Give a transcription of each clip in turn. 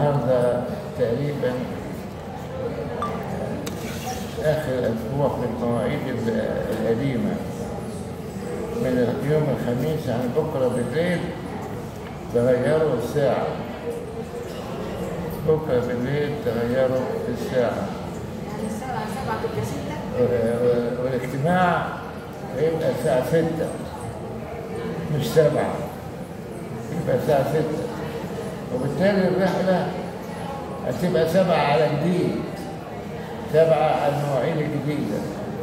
النهاردة تقريبا آخر أسبوع في المواعيد ال- القديمة من يوم الخميس عن بكرة بالليل تغيروا الساعة بكرة بالليل تغيروا الساعة يعني الساعة 7 تبقى 6 و- و- والاجتماع هيبقى الساعة ستة مش سبعة يبقى الساعة ستة وبالتالي الرحلة هتبقى سبعة على جديد سبعة على المواعيد الجديدة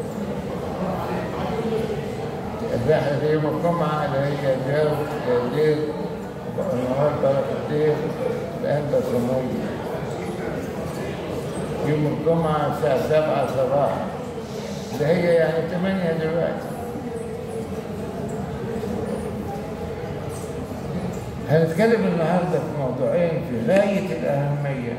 الرحلة دي يوم الجمعة اللي هي الجو الليل النهار بركة الليل الأنبا صموية يوم الجمعة الساعة سبعة صباحا اللي هي يعني تمانية دلوقتي هنتكلم النهارده في موضوعين في غاية الأهمية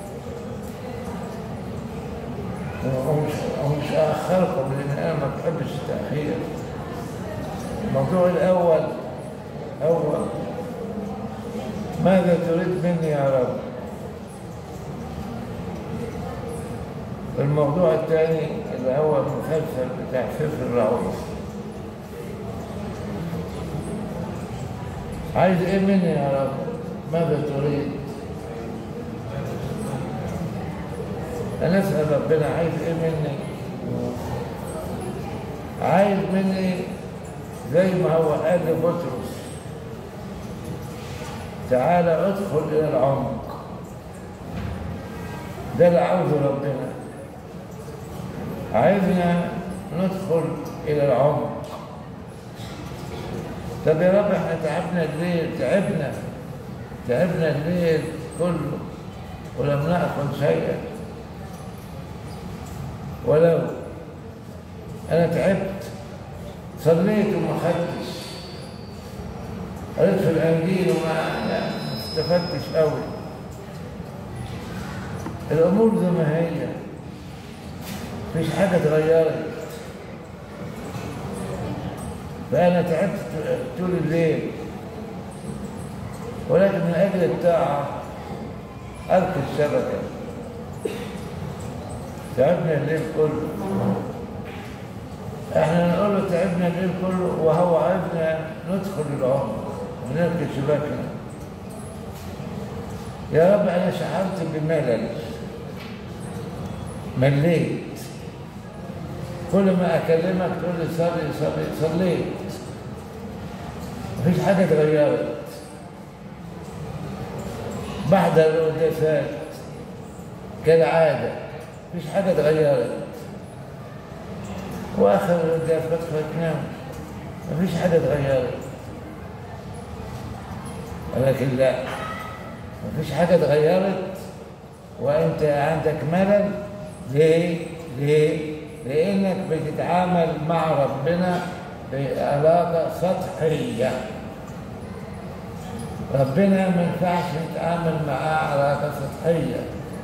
ومش ومش أأخركم لأن أنا ما بحبش التأخير الموضوع الأول أول ماذا تريد مني يا رب؟ الموضوع الثاني اللي هو المسلسل بتاع سيف الرعوز عايز ايه مني يا رب ماذا تريد انا اسال ربنا عايز ايه مني عايز مني زي ما هو قال لبطرس تعالى ادخل الى العمق ده اللي عاوزه ربنا عايزنا ندخل الى العمق طب يا رب احنا تعبنا الليل تعبنا تعبنا الليل كله ولم نأكل شيئا ولو انا تعبت صليت وما خدتش قريت في الانجيل وما لا، ما استفدتش قوي الامور زي ما هي مفيش حاجه اتغيرت فأنا تعبت طول الليل ولكن من أجل الطاعة ألقي الشبكة تعبنا الليل كله احنا نقول له تعبنا الليل كله وهو عايزنا ندخل العمق ونلقي شباكنا يا رب أنا شعرت بملل مليت كل ما اكلمك تقول لي صلي صلي صليت مفيش حاجه اتغيرت بحضر القداسات كالعاده مفيش حاجه اتغيرت واخر القداس بدخل انام مفيش حاجه اتغيرت ولكن لا مفيش حاجه اتغيرت وانت عندك ملل ليه ليه لانك بتتعامل مع ربنا بعلاقه سطحيه ربنا ما ينفعش نتعامل معاه علاقه سطحيه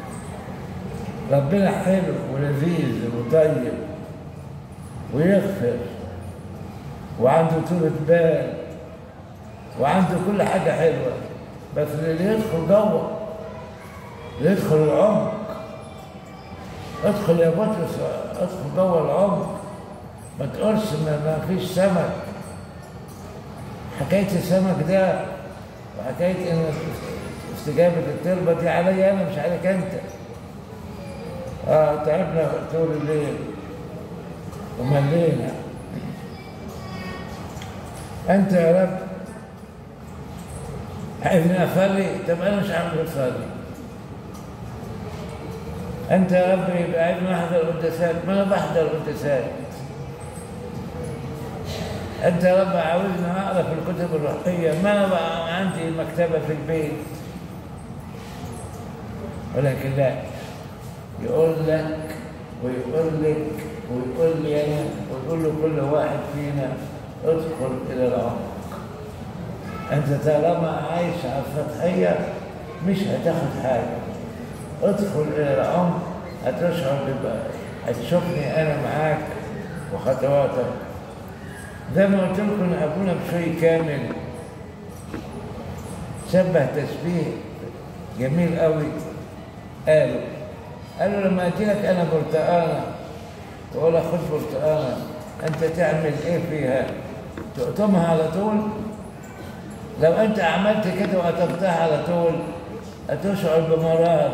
ربنا حلو ولذيذ وطيب ويغفر وعنده طولة بال وعنده كل حاجة حلوة بس اللي يدخل جوه اللي يدخل العمق ادخل يا بطرس ادخل جوه العمق ما تقولش ما, ما فيش سمك حكاية السمك ده وحكاية ان استجابة الطلبة دي عليا انا مش عليك انت اه تعبنا طول الليل وملينا انت يا رب عايزني اصلي طب انا مش عامل اصلي انت يا رب يبقى عايزني احضر القداسات ما انا بحضر القداسات انت يا رب عاوزني اقرا في الكتب الروحيه ما انا بقى عندي مكتبه في البيت ولكن لا يقول لك ويقول لك ويقول لي انا ويقول له كل واحد فينا ادخل الى العمق انت طالما عايش على السطحيه مش هتاخد حاجه ادخل الى العمق هتشعر ببقى هتشوفني انا معاك وخطواتك زي ما قلت لكم ان ابونا بشوي كامل شبه تشبيه جميل قوي قالوا قالوا لما أجي لك أنا برتقانة وأقول لك خد برتقانة أنت تعمل إيه فيها؟ تقطمها على طول؟ لو أنت عملت كده وقطمتها على طول هتشعر بمرار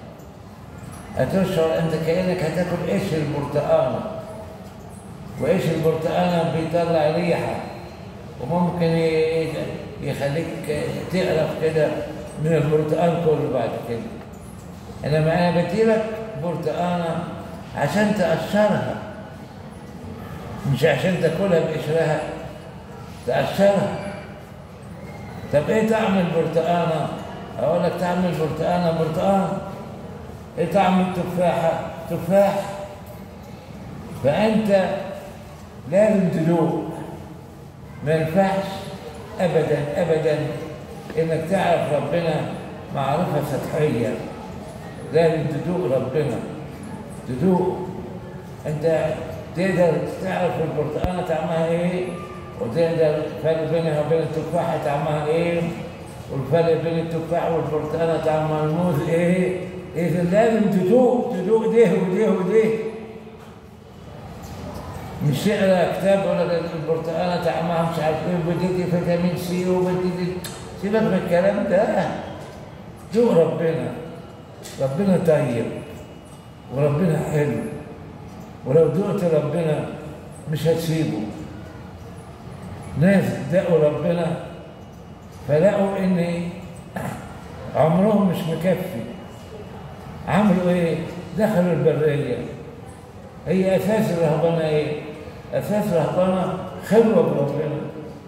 هتشعر أنت كأنك هتاكل قش البرتقانة وقش البرتقانة بيطلع ريحة وممكن ي- يخليك تقرف كده من البرتقال كله بعد كده انما انا بديلك برتقانه عشان تقشرها مش عشان تاكلها بقشرها تقشرها طب ايه طعم البرتقانه اقول لك طعم البرتقانه برتقان ايه طعم التفاحه تفاح فانت لازم تذوق ما ينفعش ابدا ابدا انك تعرف ربنا معرفه سطحيه لازم تذوق ربنا تذوق انت تقدر تعرف البرتقانه طعمها ايه وتقدر الفرق بينها وبين التفاحه طعمها ايه والفرق بين التفاح والبرتقانه طعمها الموز ايه اذا لازم تذوق تذوق ده وده وده مش تقرا كتاب ولا البرتقانه طعمها مش عارف ايه وبديتي فيتامين سي وبديتي سيبك من الكلام ده ذوق ربنا ربنا طيب وربنا حلو ولو ذقت ربنا مش هتسيبه ناس دقوا ربنا فلقوا ان عمرهم مش مكفي عملوا ايه دخلوا البريه هي اساس الرهبنه ايه اساس الرهبنه خلوه بربنا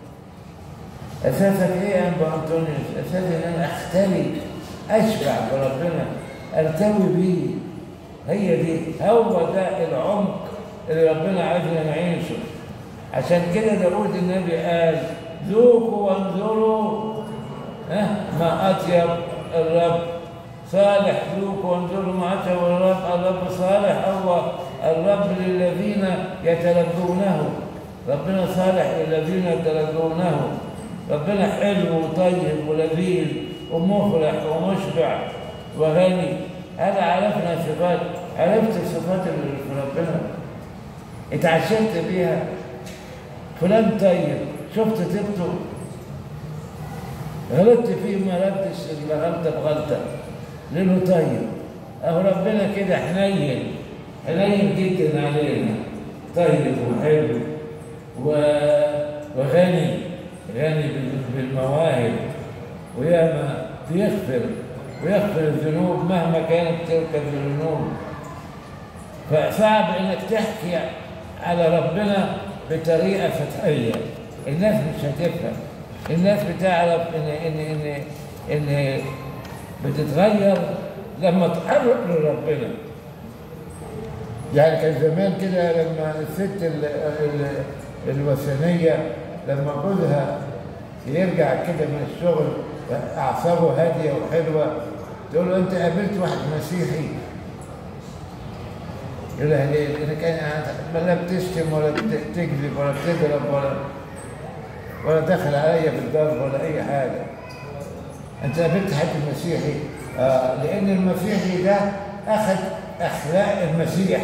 اساسك ايه يا ابو انطونيوس اساسي ان انا اختلي اشبع بربنا ارتوي بيه هي دي هو ده العمق اللي ربنا عايزنا نعيشه عشان كده داود النبي قال ذوقوا وانظروا ها ما اطيب الرب صالح ذوقوا وانظروا ما اطيب الرب الرب صالح هو الرب للذين يتلقونه ربنا صالح للذين يتلقونه ربنا حلو وطيب ولذيذ ومفرح ومشبع وغني هذا عرفنا صفات عرفت الصفات اللي في ربنا اتعشمت بيها فلان طيب شفت طيبته غلطت فيه ما ردش الغلطه بغلطه لانه طيب اهو ربنا كده حنين حنين جدا علينا طيب وحلو و... وغني غني بال- بالمواهب وياما بيغفر ويغفر الذنوب مهما كانت تلك الذنوب فصعب انك تحكي على ربنا بطريقه سطحيه الناس مش هتفهم الناس بتعرف ان ان ان ان بتتغير لما تقرب لربنا يعني كان زمان كده لما الست ال- ال- الوثنيه لما جوزها يرجع كده من الشغل اعصابه هاديه وحلوه تقول له انت قابلت واحد مسيحي يقول لها ليه؟ لانك انا لا بتشتم ولا بت- تكذب ولا بتضرب ولا ولا دخل عليا بالضرب ولا اي حاجه انت قابلت حد مسيحي آه لان المسيحي ده اخذ اخلاق المسيح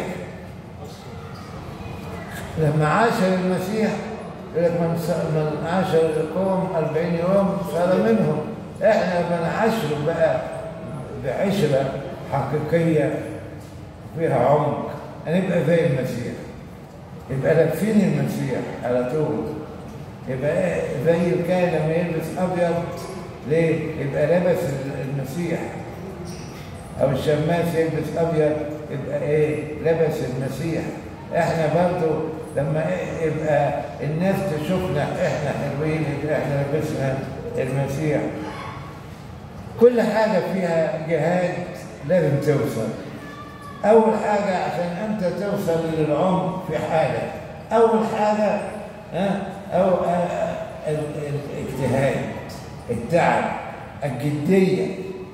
لما عاشر المسيح يقول لك من س- من عاشر القوم 40 يوم صار منهم احنا بنعاشر بقى بعشره حقيقيه فيها عمق هنبقى زي المسيح يبقى لابسين المسيح على طول يبقى إيه؟ زي الكاهن لما يلبس ابيض ليه؟ يبقى لابس المسيح او الشماس يلبس ابيض يبقى ايه لبس المسيح احنا برضو لما إيه يبقى الناس تشوفنا احنا حلوين يبقى احنا لبسنا المسيح كل حاجة فيها جهاد لازم توصل أول حاجة عشان أنت توصل للعمق في حاجة أول حاجة ها أو آه، ال- الاجتهاد التعب الجدية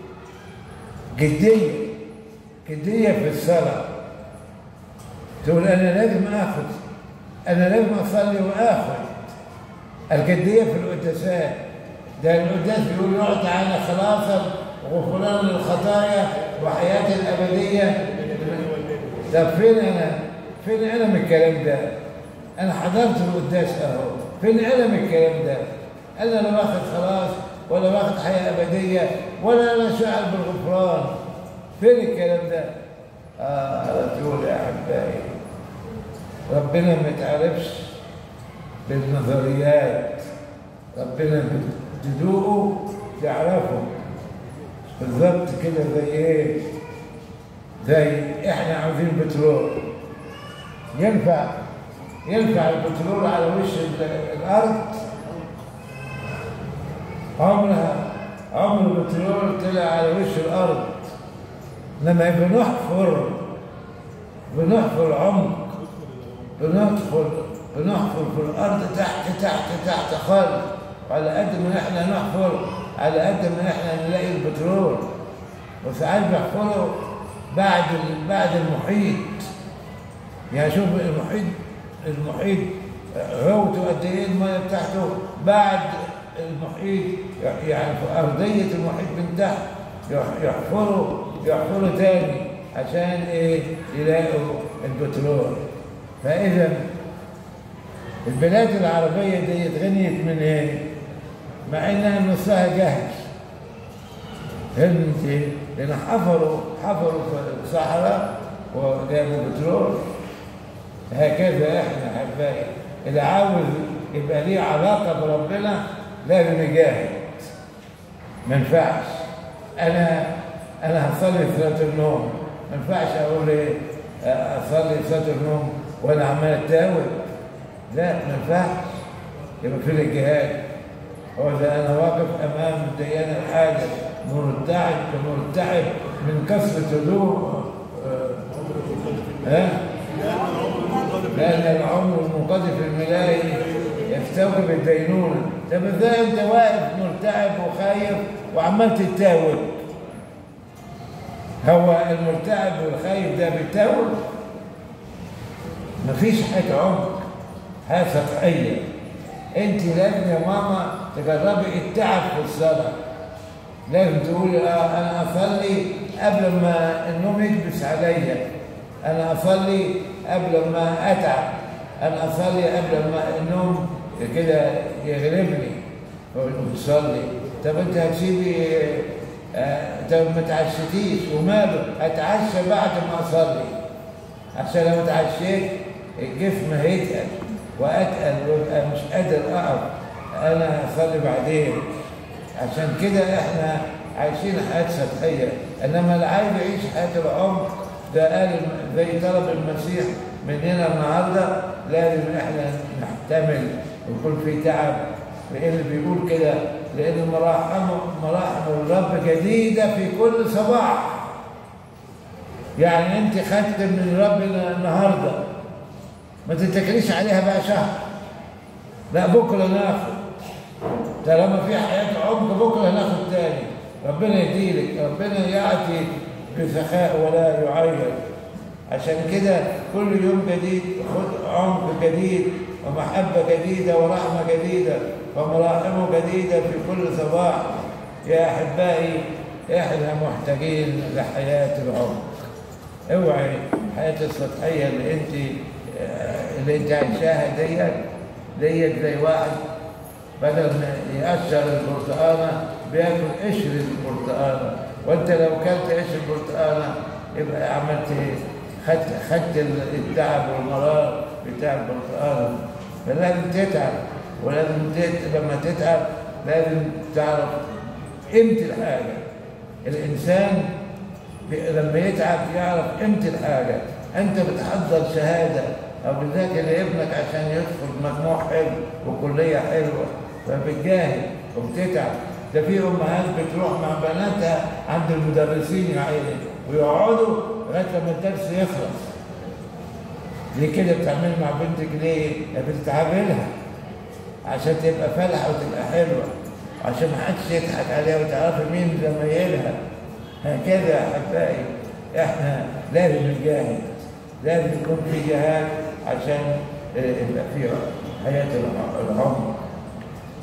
جدية جدية في الصلاة تقول أنا لازم آخذ أنا لازم أصلي وآخذ الجدية في القداسات ده القداس بيقول يعطى عنا خلاصا وغفران للخطايا وحياة الأبدية طب فين أنا؟ فين أنا من الكلام ده؟ أنا حضرت القداس أهو فين أنا من الكلام ده؟ أنا لا واخد خلاص ولا واخد حياة أبدية ولا أنا شاعر بالغفران فين الكلام ده؟ آه على طول يا أحبائي ربنا ما يتعرفش بالنظريات ربنا تدوقه تعرفه بالظبط كده زي ايه زي احنا عاوزين بترول ينفع ينفع البترول على وش ال- الارض عمرها عمر البترول طلع على وش الارض لما بنحفر بنحفر عمق بندخل بنحفر في الارض تحت تحت تحت خالص على قد ما احنا نحفر على قد ما احنا نلاقي البترول وساعات بيحفروا بعد ال- بعد المحيط يعني شوف المحيط المحيط هوته قد ايه الميه بتاعته بعد المحيط يعني في ارضيه المحيط من تحت يح- يحفروا يحفروا تاني عشان ايه يلاقوا البترول فاذا البلاد العربيه دي غنيت من ايه؟ مع انها نصها جهل فهمت ايه؟ لان حفروا حفروا في الصحراء وجابوا بترول هكذا احنا احبائي اللي عاوز يبقى ليه علاقه بربنا لازم يجاهد ما ينفعش انا انا هصلي صلاه النوم ما ينفعش اقول ايه اصلي صلاه النوم وانا عمال اتاوب لا ما ينفعش يبقى في الجهاد هو ده انا واقف امام ديان الحاجه مرتعب مرتعب من كثره هدوء ها لأن العمر المنقذف الملاهي يستوجب الدينونة طب ازاي انت واقف مرتعب وخايف وعمال تتاوب هو المرتعب والخايف ده بيتاوب مفيش حاجة عمق حاجة سطحية انت لازم يا ماما تجربي التعب في الصلاة لازم تقولي اه انا اصلي قبل ما النوم يكبس عليا انا اصلي قبل ما اتعب انا اصلي قبل ما النوم كده يغلبني وتصلي طب انت هتسيبي آه طب ما تعشتيش وماله اتعشى بعد ما اصلي عشان لو اتعشيت الجسم هيتقل واتقل وابقى مش قادر اقف انا هصلي بعدين عشان كده احنا عايشين حياه سطحيه انما اللي عايز يعيش حياه العمق ده قال زي طلب المسيح مننا النهارده لازم احنا نحتمل ويكون في تعب لان بيقول كده لان مراحم مراحم الرب جديده في كل صباح يعني انت خدت من ربنا النهارده ما تتكليش عليها بقى شهر لا بكره ناخد طالما في حياه عمق بكره هناخد تاني ربنا يديلك ربنا يعطي بسخاء ولا يعير عشان كده كل يوم جديد خد عمق جديد ومحبة جديدة ورحمة جديدة ومراحم جديدة في كل صباح يا أحبائي إحنا محتاجين لحياة العمق اوعي الحياة السطحية اللي أنت اللي أنت عايشاها ديت ديت زي واحد بدل ما يقشر البرتقانة بياكل قشر البرتقانة وانت لو كلت قشر البرتقانة يبقى عملت ايه؟ خدت خدت التعب والمرار بتاع البرتقانة فلازم تتعب ولازم تت... لما تتعب لازم تعرف قيمة الحاجة الإنسان لما يتعب يعرف قيمة الحاجة أنت بتحضر شهادة أو بتذاكر لابنك عشان يدخل مجموع حلو وكلية حلوة فبتجاهد وبتتعب ده في امهات بتروح مع بناتها عند المدرسين يا عيني ويقعدوا لغايه لما الدرس يخلص ليه كده بتعمل مع بنتك ليه؟ بتتعبي لها عشان تبقى فالحه وتبقى حلوه عشان ما حدش يضحك عليها وتعرفي مين زمايلها هكذا يا احبائي احنا لازم نجاهد لازم يكون في جهاد عشان يبقى في حياه العمر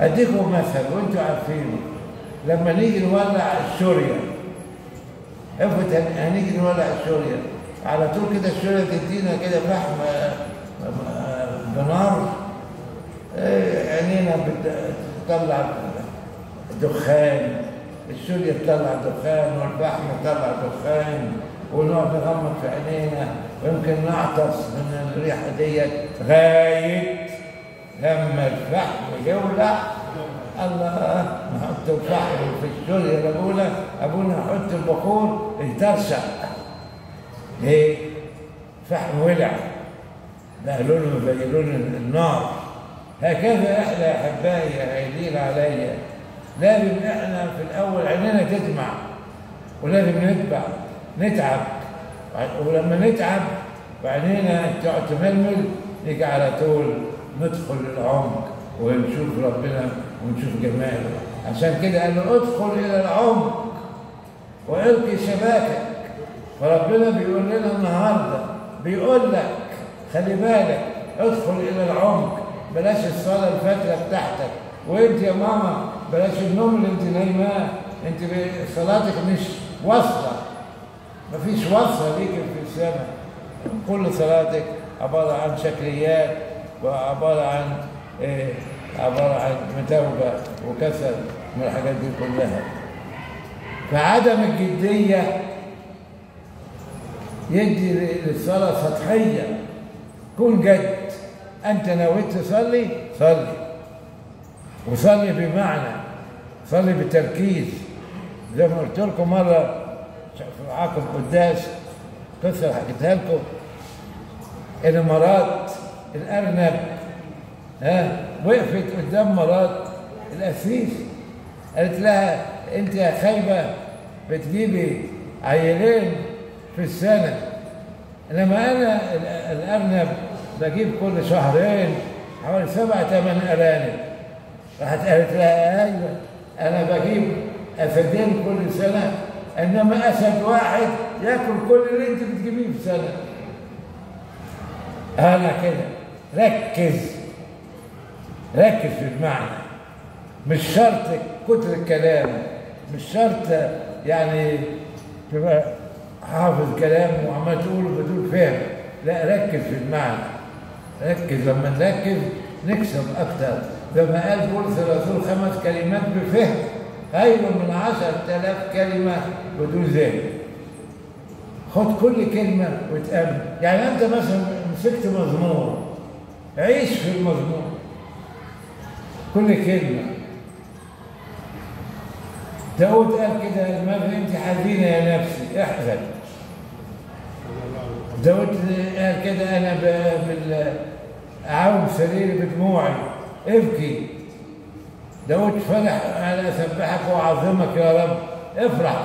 اديكم مثل وانتوا عارفينه لما نيجي نولع الشوريه افرض هن- هنيجي نولع الشوريه على طول كده الشوريه تدينا كده فحم آه، آه، بنار آه، عينينا بت- بتطلع دخان الشوريه تطلع دخان والفحم يطلع دخان ونقعد نغمض في عينينا ويمكن نعطس من الريحه ديت غايه لما الفحم يولع الله نحط الفحم في الشوريه لابونا ابونا يحط البخور يترشق ليه؟ فحم ولع بقى لونه زي لون النار هكذا احنا يا احبائي يا غايلين عليا لازم احنا في الاول عينينا تدمع ولازم نتبع نتعب ولما نتعب وعينينا تقعد تململ نيجي على طول ندخل للعمق ونشوف ربنا ونشوف جماله عشان كده قال له ادخل الى العمق والقي شباكك فربنا بيقول لنا النهارده بيقول لك خلي بالك ادخل الى العمق بلاش الصلاه الفتره بتاعتك وانت يا ماما بلاش النوم اللي انت نايماه انت ب- صلاتك مش واصله مفيش وصله ليك في السماء كل صلاتك عباره عن شكليات وعباره عن إيه عباره عن متوبه وكسل من الحاجات دي كلها فعدم الجديه يدي للصلاة سطحية كن جد أنت نويت تصلي صلي وصلي بمعنى صلي بتركيز زي ما قلت لكم مرة في عقب قداس قصة حكيتها لكم إن مرات الأرنب ها وقفت قدام مرات القسيس قالت لها أنت يا خايبة بتجيبي عيلين في السنة إنما أنا ال- الأرنب بجيب كل شهرين حوالي سبع ثمان أرانب راحت قالت لها أيوه أنا بجيب أسدين كل سنة إنما أسد واحد ياكل كل اللي أنت بتجيبيه في سنة أنا كده ركز ركز في المعنى مش شرط كتر الكلام مش شرط يعني تبقى حافظ كلام وعمال تقوله بدون فهم لا ركز في المعنى ركز لما نركز نكسب اكتر زي ما قال بولس الرسول خمس كلمات بفهم خير من عشر تلاف كلمة بدون ذهن خد كل كلمة وتأمن يعني أنت مثلا مسكت مزمور عيش في المزمور كل كلمة داود قال كده ما انت حزينة يا نفسي احزن داود قال كده انا ب- بال اعاوم سريري بدموعي ابكي داود فرح انا اسبحك واعظمك يا رب افرح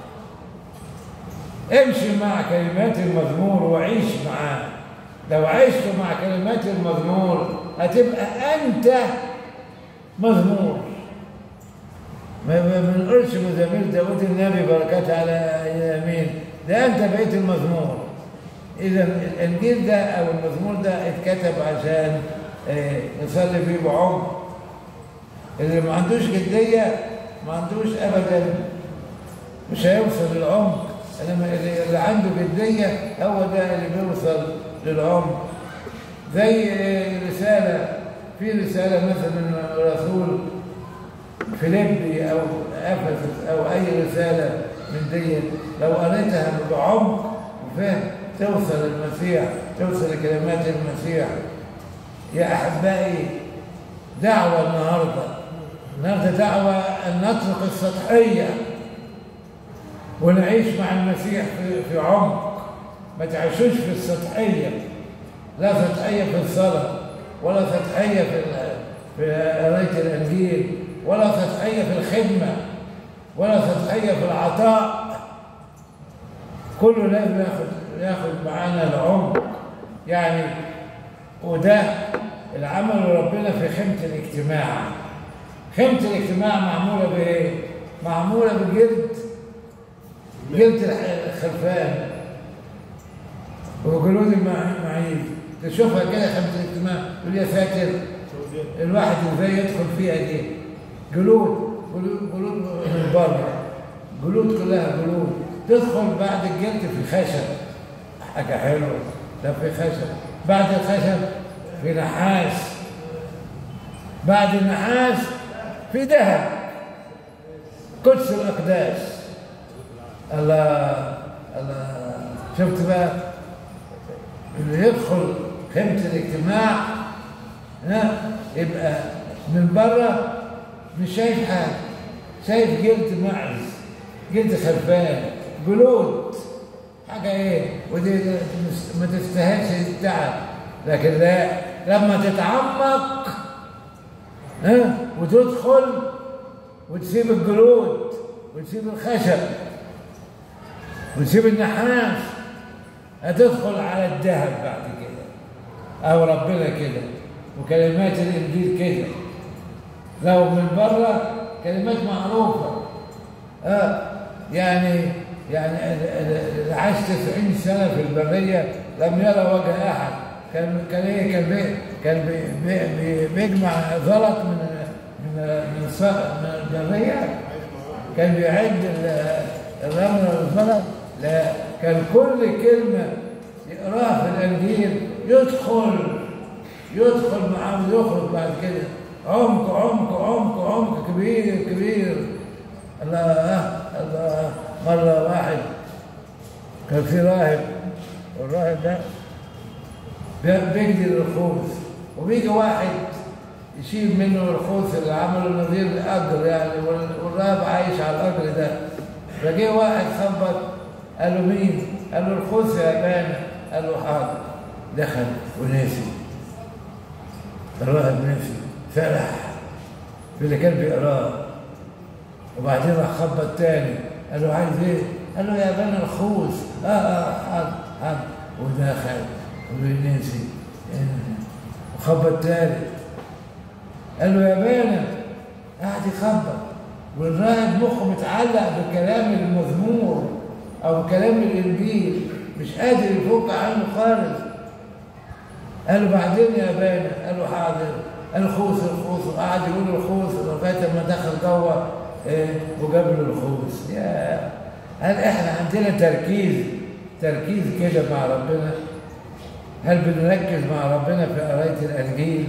امشي مع كلمات المزمور وعيش معاه لو عشت مع كلمات المزمور هتبقى انت مزمور ما ما ما نقولش مزامير داود النبي بركات على يمين ده انت بقيت المزمور اذا الانجيل ده او المزمور ده اتكتب عشان آه، نصلي فيه بعمق اللي ما عندوش جديه ما عندوش ابدا مش هيوصل للعمق انما اللي اللي عنده جديه هو ده اللي بيوصل للعمق زي آه، رساله في رساله مثلا من رسول فيليبي او افسس او اي رساله من دي لو قريتها بعمق وفهم توصل المسيح توصل لكلمات المسيح يا احبائي دعوه النهارده النهارده دعوه ان نترك السطحيه ونعيش مع المسيح في, في عمق ما تعيشوش في السطحيه لا سطحيه في الصلاه ولا سطحيه في ال- في قرايه الانجيل ولا سطحيه في الخدمه ولا سطحيه في العطاء كله لازم ياخد ياخد معانا العمق يعني وده العمل ربنا في خيمه الاجتماع خيمه الاجتماع معموله بايه؟ معموله بجلد جلد الح- الخرفان وجلود المع- المعيز تشوفها كده خيمه الاجتماع تقول يا ساتر الواحد ازاي يدخل فيها دي جلود جلود جلود من بره جلود كلها جلود تدخل بعد الجلد في خشب حاجة حلوة ده في خشب بعد الخشب في نحاس بعد النحاس في ذهب قدس الأقداس الله الله شفت بقى اللي يدخل خيمة الاجتماع ها يبقى من بره مش شايف حاجة شايف جلد معز جلد خرفان جلود حاجة ايه ودي ما تستاهلش التعب لكن لا لما تتعمق ها وتدخل وتسيب الجلود وتسيب الخشب وتسيب النحاس هتدخل على الذهب بعد كده او ربنا كده وكلمات الانجيل كده لو من بره كلمات معروفه اه يعني يعني اللي عاش 90 سنه في البريه لم يرى وجه احد كان كان ايه كان بي كان بي بي بي بيجمع زلط من من من, من البريه كان بيعد الرمل والزلط لا كان كل كلمه يقراها في الانجيل يدخل يدخل معاه ويخرج بعد كده عمق عمق عمق عمق كبير كبير الله الله مرة واحد كان في راهب والراهب ده بيجدي الرخوص وبيجي واحد يشيل منه الرخوص اللي عمله نظير الأجر يعني والراهب عايش على الأجر ده فجه واحد خبط قال له مين؟ قال له الخوص يا بان قال له حاضر دخل ونسي الراهب نسي فرح باللي كان بيقراه وبعدين راح خبط تاني قال له عايز ايه؟ قال له يا بني الخوص اه اه حاضر حاضر ودخل ونسي وخبط تاني قال له يا بني قاعد يخبط والراهب مخه متعلق بالكلام المذمور او كلام الانجيل مش قادر يفك عنه خالص قال له بعدين يا بانا قال له حاضر الخوص الخوص وقعد يقول الخوص لغايه ما دخل جوه إيه وجاب له الخوص يا هل احنا عندنا تركيز تركيز كده مع ربنا هل بنركز مع ربنا في قرايه الانجيل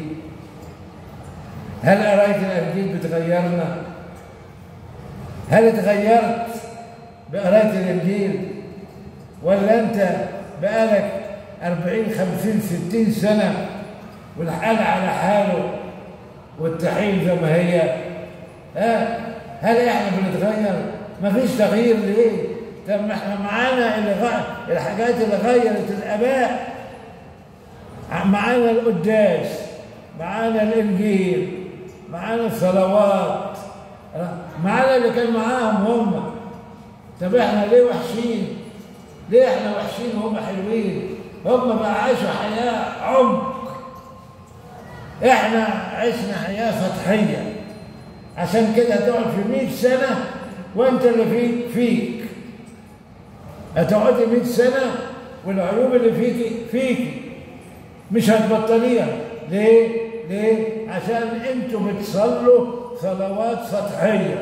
هل قرايه الانجيل بتغيرنا هل اتغيرت بقرايه الانجيل ولا انت بقالك أربعين خمسين ستين سنة والحال على حاله والتحيل زي ما هي ها هل احنا بنتغير؟ مفيش تغيير ليه؟ طب ما احنا معانا اللي غ... الحاجات اللي غيرت الآباء معانا القداس معانا الإنجيل معانا الصلوات معانا اللي كان معاهم هم طب احنا ليه وحشين؟ ليه احنا وحشين وهم حلوين؟ هم بقى عاشوا حياة عمق احنا عشنا حياة سطحية عشان كده هتقعد في 100 سنة وانت اللي فيك فيك هتقعدي 100 سنة والعيوب اللي فيك فيك مش هتبطليها ليه؟ ليه؟ عشان انتوا بتصلوا صلوات سطحية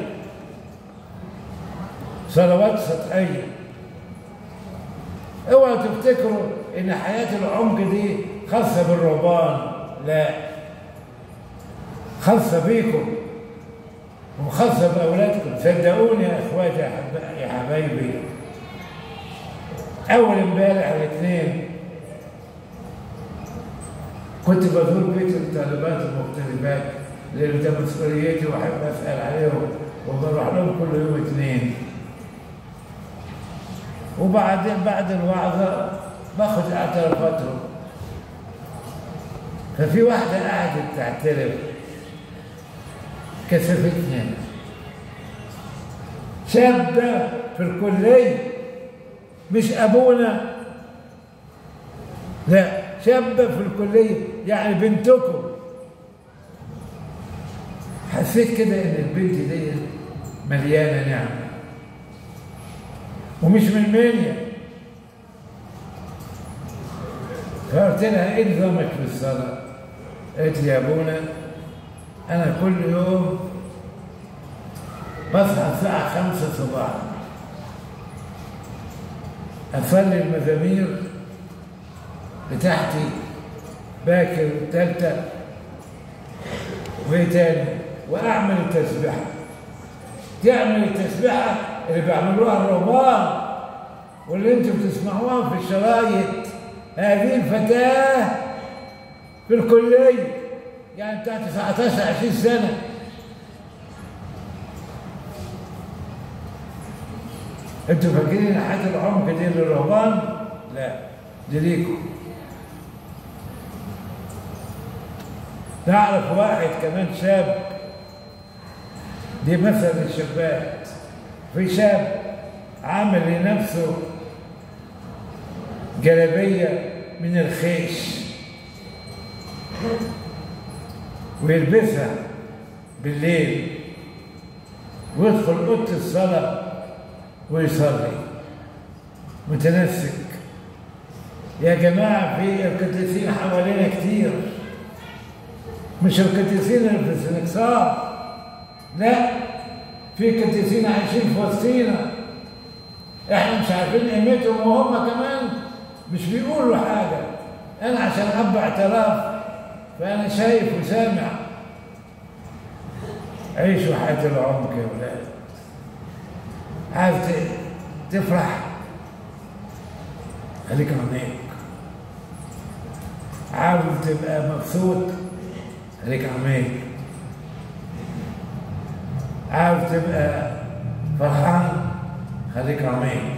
صلوات سطحية اوعوا تفتكروا ان حياة العمق دي خاصة بالرهبان لا خاصة بيكم وخاصة بأولادكم صدقوني يا اخواتي يا, حب... يا حبايبي أول امبارح الاثنين كنت بزور بيت الطالبات المغتربات لأن ده مسؤوليتي وأحب أسأل عليهم وبروح لهم كل يوم اثنين وبعدين بعد الوعظة باخد اعترافاتهم ففي واحدة قعدت تعترف كسفتني شابة في الكلية مش أبونا لا شابة في الكلية يعني بنتكم حسيت كده إن البنت دي مليانة نعمة ومش من منيا فقلت لها ايه نظامك في الصلاة؟ قالت لي يا ابونا أنا كل يوم بصحى الساعة خمسة صباحا أصلي المزامير بتاعتي باكر التالتة وإيه تاني وأعمل التسبيحة تعمل التسبيحة اللي بيعملوها الرهبان واللي انتم بتسمعوها في الشرايط هذه الفتاة في الكلية يعني بتاع 19 20 سنة انتوا فاكرين حياة العمق دي للرهبان؟ لا دي ليكم نعرف واحد كمان شاب دي مثل الشابات في شاب عامل لنفسه جلابية من الخيش ويلبسها بالليل ويدخل أوضة الصلاة ويصلي متنسك يا جماعة في القديسين حوالينا كتير مش القديسين اللي في السنكسار لا في قديسين عايشين في وسطينا احنا مش عارفين قيمتهم وهم كمان مش بيقولوا حاجة انا عشان اب اعتراف فانا شايف وسامع عيشوا حياة العمق يا ولاد عايز تفرح خليك عميق عاوز تبقى مبسوط خليك عميق عاوز تبقى فرحان خليك عميق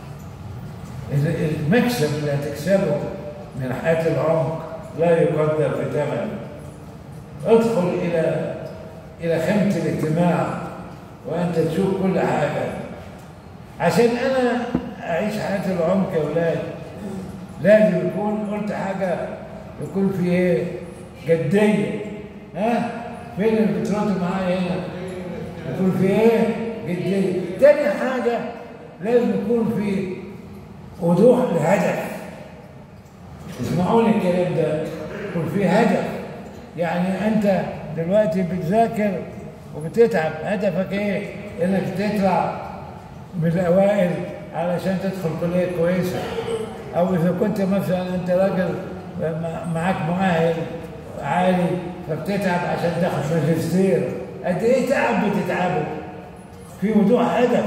المكسب اللي هتكسبه من حياة العمق لا يقدر بثمن ادخل إلى إلى خيمة الاجتماع وأنت تشوف كل حاجة عشان أنا أعيش حياة العمق يا ولاد لازم يكون قلت حاجة يكون في إيه جدية ها فين اللي بترد معايا هنا يكون في إيه جدية تاني حاجة لازم يكون في وضوح الهدف اسمعوني الكلام ده يكون في هدف يعني انت دلوقتي بتذاكر وبتتعب هدفك ايه انك تطلع من الاوائل علشان تدخل كليه كويسه او اذا كنت مثلا انت راجل معاك مؤهل عالي فبتتعب عشان تاخد ماجستير قد ايه تعب بتتعبه في وضوح هدف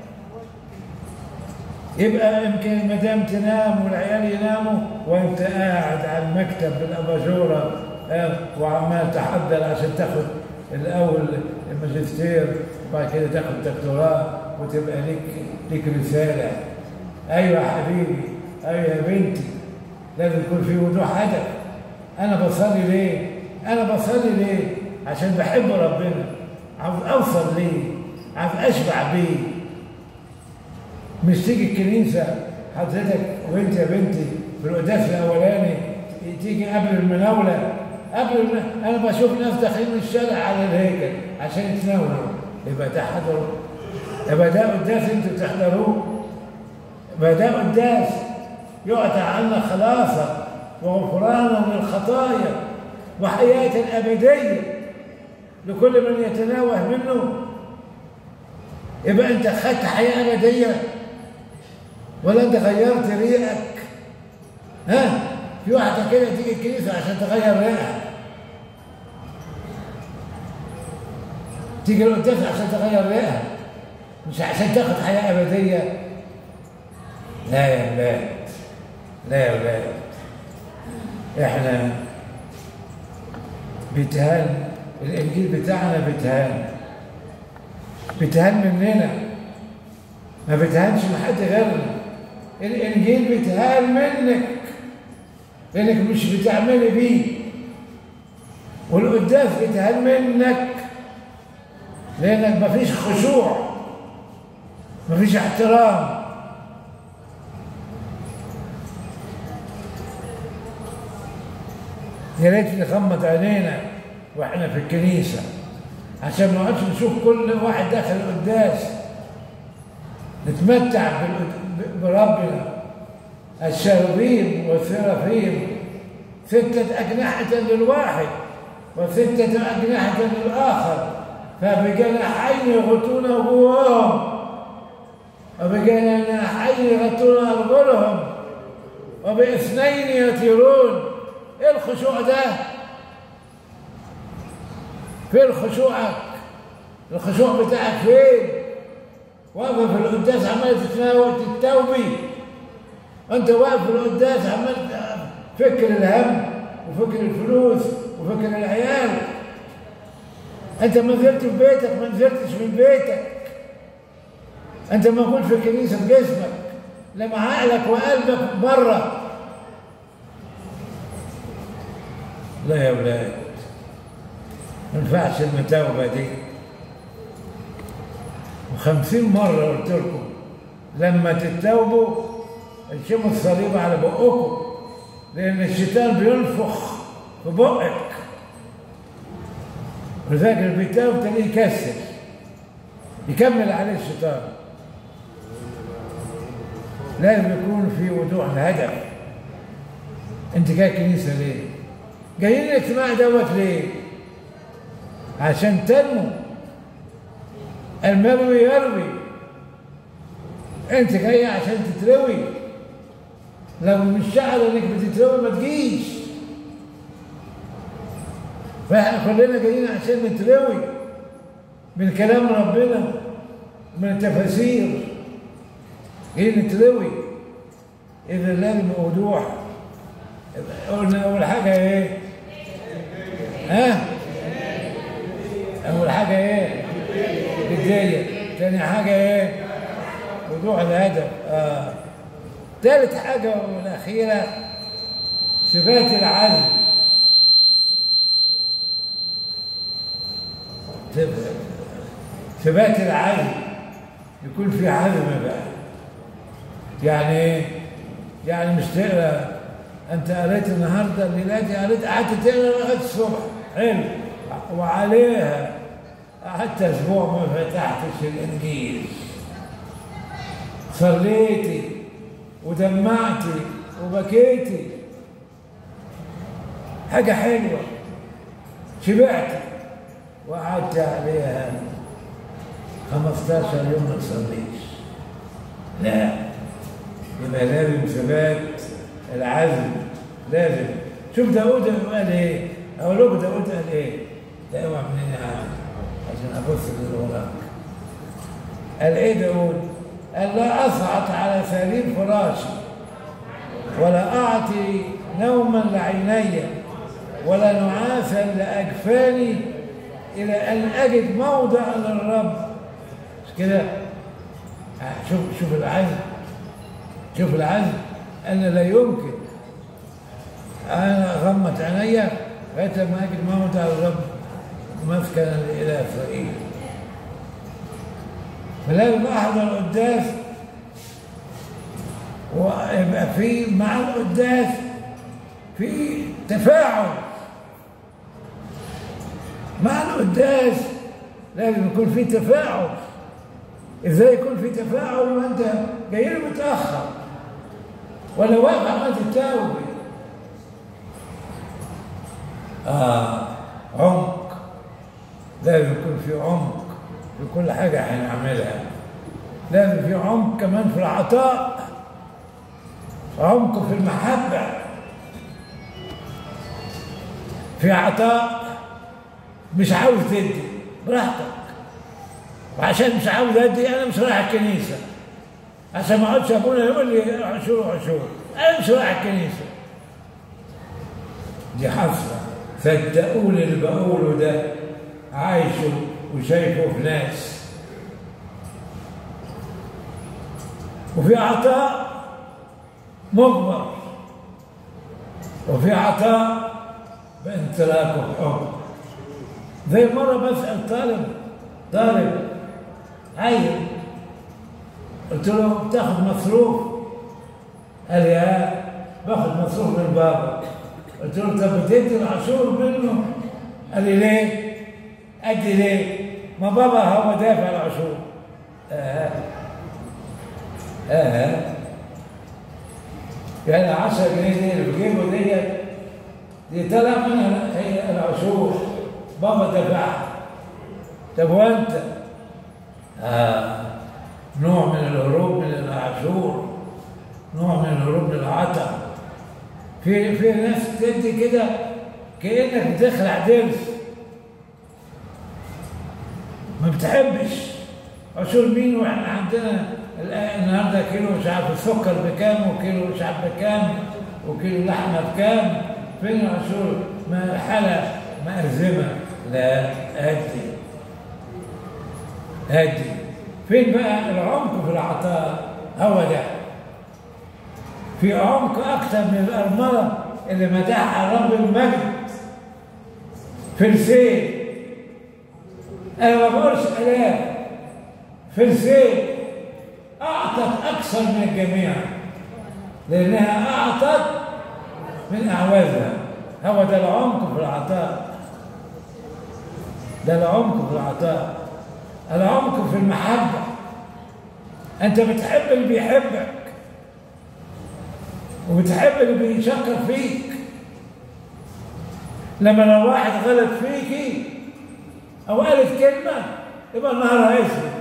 يبقى يمكن المدام تنام والعيال يناموا وانت قاعد على المكتب بالاباجوره وعمال تحضر عشان تاخد الاول الماجستير وبعد كده تاخد دكتوراه وتبقى ليك ليك رساله ايوه يا حبيبي ايوه يا بنتي لازم يكون في وضوح هدف انا بصلي ليه؟ انا بصلي ليه؟ عشان بحب ربنا عاوز اوصل ليه؟ عاوز اشبع بيه مش تيجي الكنيسة حضرتك وانت يا بنتي في القداس الأولاني تيجي قبل المناولة قبل المناولة. أنا بشوف ناس داخلين من الشارع على الهيكل عشان يتناولوا يبقى ده حضروا يبقى ده قداس انتوا تحضروه يبقى ده قداس يعطى عنا خلاصة وغفرانا للخطايا وحياة أبدية لكل من يتناوه منه يبقى انت خدت حياة أبدية ولا انت غيرت ريقك ها في واحدة كده تيجي الكنيسة عشان تغير ريقها تيجي القداس عشان تغير ريقها مش عشان تاخد حياة أبدية لا يا ولاد لا يا ولاد احنا بيتهان الإنجيل بتاعنا بيتهان بيتهان مننا ما بيتهانش من حد غيرنا الانجيل بيتهان منك لانك مش بتعملي بيه والقداس بيتهان منك لانك مفيش خشوع مفيش احترام يا ريت نغمض عينينا واحنا في الكنيسه عشان ما نقعدش نشوف كل واحد داخل القداس نتمتع بربنا الشاروبيم والسرافيم ستة أجنحة للواحد وستة أجنحة للآخر فبجناحين يغطون وجوههم وبجناحين يغطون أرجلهم وباثنين يطيرون ايه الخشوع ده فين خشوعك الخشوع بتاعك فين واقفه في القداس عمال تتناول تتوبي انت واقف في القداس عمال فكر الهم وفكر الفلوس وفكر العيال انت ما نزلت في بيتك ما نزلتش من بيتك انت موجود في كنيسه جسمك لما عقلك وقلبك بره لا يا ولاد ما ينفعش المتوبه دي وخمسين مرة قلت لكم لما تتوبوا ارشموا الصليب على بقكم لأن الشيطان بينفخ في بقك ولذلك اللي بيتوب تلاقيه يكسر يكمل عليه الشيطان لازم يكون في وضوح الهدف انت جاي كنيسة ليه؟ جايين الاجتماع دوت ليه؟ عشان تنمو المروي يروي انت جاي عشان تتروي لو مش شعر انك بتتروي ما تجيش فاحنا كلنا جايين عشان نتروي من كلام ربنا من التفاسير جايين نتروي اذا لازم وضوح قلنا اول حاجه ايه ها اول حاجه ايه جدية تاني حاجة ايه وضوح الهدف آه. ثالث حاجة والأخيرة ثبات العزم ثبات العزم يكون في عزم بقى يعني ايه يعني مش تقرا انت قريت النهارده الليلاتي قريت قعدت تقرا لغايه الصبح حلو وعليها قعدت اسبوع ما فتحتش الانجيل صليتي ودمعتي وبكيتي حاجه حلوه شبعت وقعدت عليها 15 يوم ما تصليش لا يبقى لازم ثبات العزم لازم شوف داود قال ايه اقول لكم داود قال ايه لا اوعى منين يا عم عشان ابص للوراك قال ايه داود قال لا اصعد على سرير فراشي ولا اعطي نوما لعيني ولا نعاسا لاجفاني الى ان اجد موضع للرب مش كده شوف شوف العزم شوف العزم انا لا يمكن انا غمت عينيا لغايه ما اجد موضع للرب مسكنا الى اسرائيل فلازم احضر القداس ويبقى في مع القداس في تفاعل مع القداس لازم يكون في تفاعل ازاي يكون في تفاعل وانت جاي له متاخر ولا واقف عمال تتاوب اه عمق لازم يكون في عمق في كل حاجه هنعملها لازم في عمق كمان في العطاء عمق في المحبه في عطاء مش عاوز تدي براحتك وعشان مش عاوز ادي انا مش رايح الكنيسه عشان ما اقعدش ابونا يقول لي عشور عشور انا مش رايح الكنيسه دي حصله صدقوني اللي بقوله ده عايشه وشايفه في ناس وفي عطاء مجبر وفي عطاء بانطلاق وحب زي مرة بسأل طالب طالب عيل قلت له بتاخد مصروف قال لي اه باخد مصروف من بابا قلت له طب بتدي العشور منه قال لي ليه ادي ليه ما بابا هو دافع العشور اه اه يعني 10 جنيه دي اللي بجيبه ديت دي طلع منها هي العشور بابا دفعها طب وانت آه نوع من الهروب من العاشور نوع من الهروب من العطا في في ناس تدي كده كانك بتخلع درس ما بتحبش عاشور مين واحنا عندنا الآن النهارده كيلو مش عارف السكر بكام وكيلو مش عارف بكام وكيلو لحمه بكام فين العاشور ما حاله مأزمه لا ادي ادي فين بقى العمق في العطاء هو ده في عمق اكتر من الارمله اللي مدحها رب المجد فرسين انا ما بقولش الاف فرسين اعطت اكثر من الجميع لانها اعطت من اعوازها هو ده العمق في العطاء ده العمق في العطاء العمق في المحبه انت بتحب اللي بيحبك وبتحب اللي بيشكر فيك لما لو واحد غلط فيكي او قالت كلمه يبقى النهار هيسود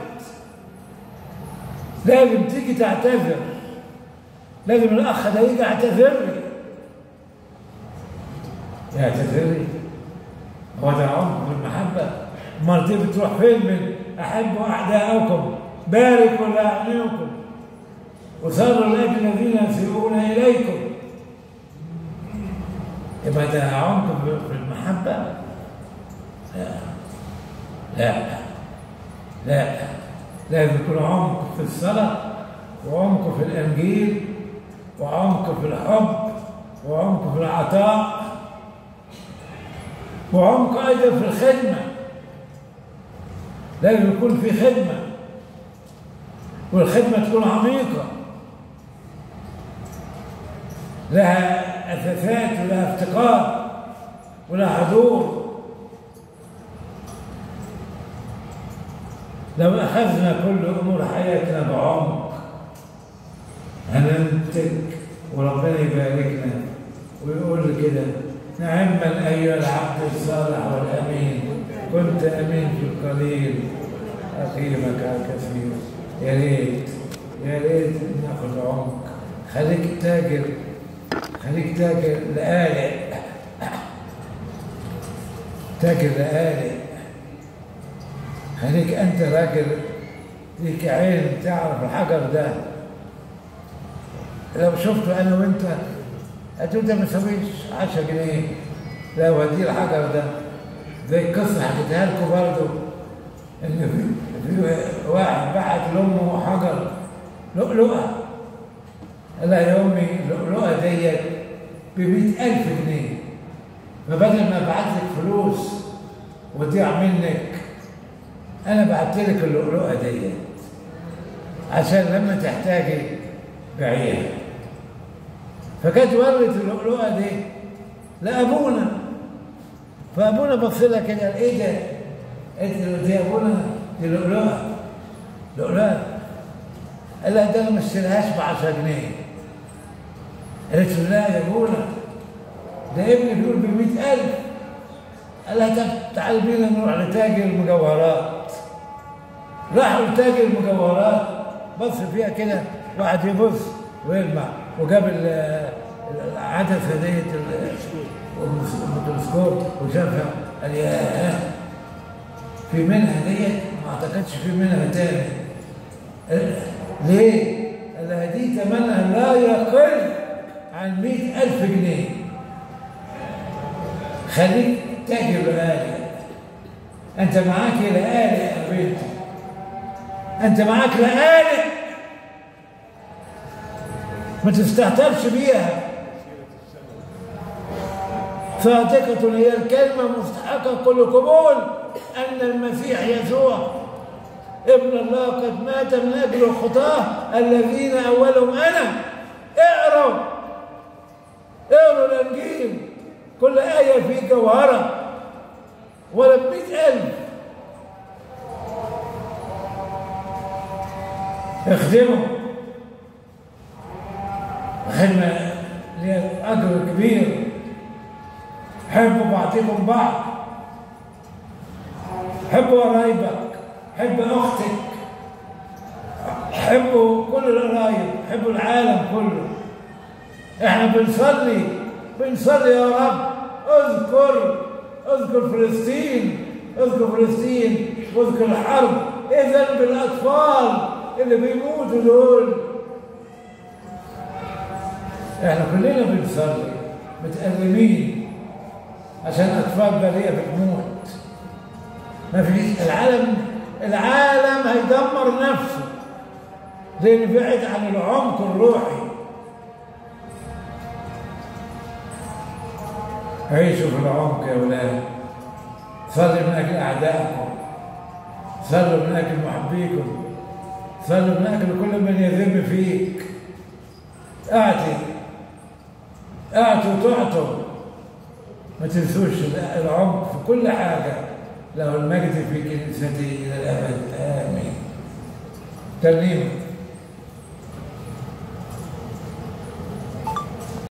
لازم تيجي تعتذر لازم الاخ ده يجي يعتذر لي يعتذر لي هو ده عمق المحبه امال دي بتروح فين من احب اعداءكم باركوا لاعنيكم وصاروا لاجل الذين يسيئون اليكم يبقى ده عمق في المحبه لا لا لا لازم يكون عمق في الصلاة وعمق في الإنجيل وعمق في الحب وعمق في العطاء وعمق أيضا في الخدمة لازم يكون في خدمة والخدمة تكون عميقة لها أساسات ولها افتقار ولها حضور لو أخذنا كل أمور حياتنا بعمق هننتج وربنا يباركنا ويقول كده نعما أيها العبد الصالح والأمين كنت أمين في القليل أقيمك على الكثير يا ريت يا ريت ناخد عمق خليك تاجر خليك تاجر لآلئ تاجر لآلئ خليك انت راجل ليك عين تعرف الحجر ده لو شفته انا وانت هتقول ده ما يساويش 10 جنيه لو هدي الحجر ده زي القصه حكيتها لكم برضه ان في, في واحد بعت لامه حجر لؤلؤه قال لها يا امي اللؤلؤه ديت ب 100000 جنيه فبدل ما ابعت لك فلوس وتضيع منك انا بعت لك اللؤلؤه ديت عشان لما تحتاجي بيعيها فكانت ورت اللؤلؤه دي لابونا فابونا بص لها كده ايه ده؟ قالت له دي ابونا دي لؤلؤه لؤلؤه قال لها ده انا ما اشتريهاش ب 10 جنيه قالت له لا يا ابونا ده ابني بيقول ب 100000 قال لها طب تعالي بينا نروح لتاجر المجوهرات راحوا لتاجر المجوهرات بص فيها كده واحد يبص ويلمع وجاب العدسه ديت الميكروسكوب وشافها قال يا في منها ديت ما اعتقدش في منها تاني ليه؟ قال لها دي ثمنها لا يقل عن مئة ألف جنيه خليك تاجر لآلئ أنت معاك لآلئ يا بنتي أنت معاك لآلئ ما تستهترش بيها صادقة هي الكلمة مستحقة كل قبول أن المسيح يسوع ابن الله قد مات من أجل الخطاة الذين أولهم أنا اقروا اقروا الإنجيل كل آية في جوهرة ولا بمئة ألف اخدموا خدمة ليها أجر كبير حبوا بعضكم بعض حبوا قرايبك حب اختك حبوا كل القرايب حبوا العالم كله احنا بنصلي بنصلي يا رب اذكر اذكر فلسطين اذكر فلسطين واذكر الحرب اذا بالاطفال اللي بيموتوا دول احنا كلنا بنصلي متألمين عشان اطفال بريئه بتموت ما فيش العالم العالم هيدمر نفسه لانه بعد عن العمق الروحي عيشوا في العمق يا ولاد صلوا من اجل اعدائكم صلوا من اجل محبيكم صلوا من اجل كل من يذم فيك اعطي اعطوا تعطوا ما تنسوش العمق في كل حاجه له المجد في كنيسته الى الابد امين ترنيمه